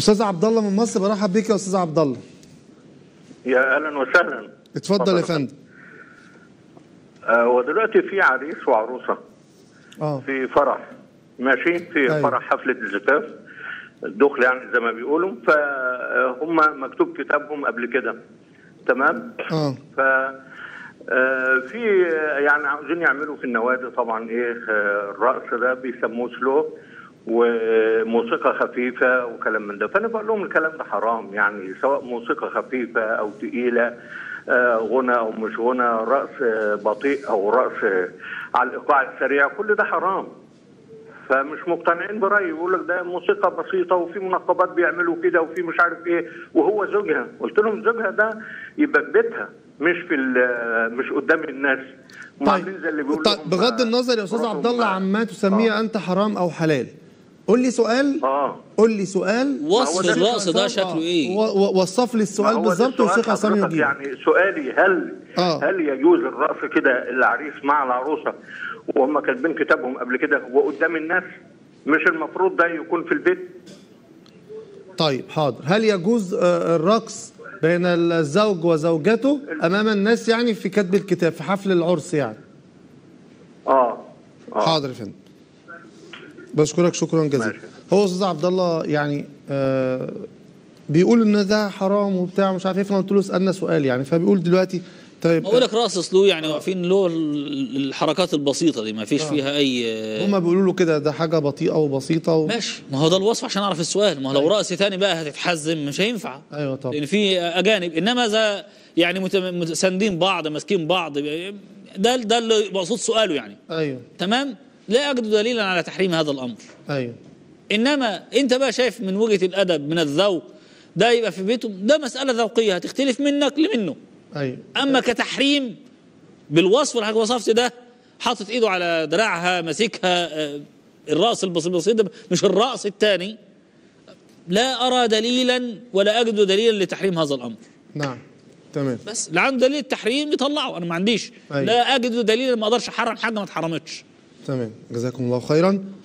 استاذ عبد الله من مصر برحب بيك يا استاذ عبد الله يا اهلا وسهلا اتفضل يا اتفضل. فندم آه ودلوقتي في عريس وعروسه اه في فرح ماشي في أيوة. فرح حفله الزفاف الدخل يعني زي ما بيقولوا فهم مكتوب كتابهم قبل كده تمام اه ف آه، في يعني عاوزين يعملوا في النوادي طبعا ايه آه، الرقص ده بيسموه سلو وموسيقى خفيفه وكلام من ده فانا بقول لهم الكلام ده حرام يعني سواء موسيقى خفيفه او تقيله آه، غنى او مش غنى رقص آه، بطيء او رقص آه، على الايقاع السريع كل ده حرام فمش مقتنعين برايي يقول لك ده موسيقى بسيطه وفي منقبات بيعملوا كده وفي مش عارف ايه وهو زوجها قلت لهم زوجها ده يبقى في بيتها مش في ال- مش قدام الناس هم عاملين زي اللي بيقولوا طيب لهم بغض النظر يا استاذ رقم عبد الله بقى. عما تسميه انت حرام او حلال قول لي سؤال اه قول لي سؤال وصف ده الرقص ده آه. شكله ايه و- و- وصف لي ما السؤال هو ده بالظبط السؤال والشيخ عصام حضرتك. يجيب يعني سؤالي هل آه. هل يجوز الرقص كده العريس مع العروسه وهم كاتبين كتابهم قبل كده وقدام الناس مش المفروض ده يكون في البيت طيب حاضر هل يجوز آه، الرقص بين الزوج وزوجته امام الناس يعني في كتب الكتاب في حفل العرس يعني اه اه حاضر يا فندم بشكرك شكرا جزيلا ماشي. هو استاذ عبد الله يعني آه بيقول ان ده حرام وبتاع مش عارف ايه فانا قلت له اسالنا سؤال يعني فبيقول دلوقتي طيب بقول لك راس سلو يعني واقفين له ال- الحركات البسيطه دي ما فيش فيها اي هما بيقولوا له كده ده حاجه بطيئه وبسيطه و... ماشي ما هو ده الوصف عشان اعرف السؤال ما هو لو رأس تاني بقى هتتحزم مش هينفع ايوه طبعا لان في اجانب انما اذا يعني مت- مت- ساندين بعض ماسكين بعض ده ده اللي مقصود سؤاله يعني ايوه تمام لا اجد دليلا على تحريم هذا الامر ايوه انما انت بقى شايف من وجهه الادب من الذوق ده يبقى في بيته ده مساله ذوقيه هتختلف منك لمنه ايوه اما كتحريم بالوصف اللي حضرتك وصفت ده حاطط ايده على دراعها ماسكها آه، الراس البسيط البسيط ده مش الراس الثاني لا ارى دليلا ولا اجد دليلا لتحريم هذا الامر نعم تمام بس اللي عنده دليل التحريم يطلعه انا ما عنديش أيوة. لا اجد دليلا ما اقدرش احرم حاجه ما اتحرمتش تمام جزاكم الله خيرا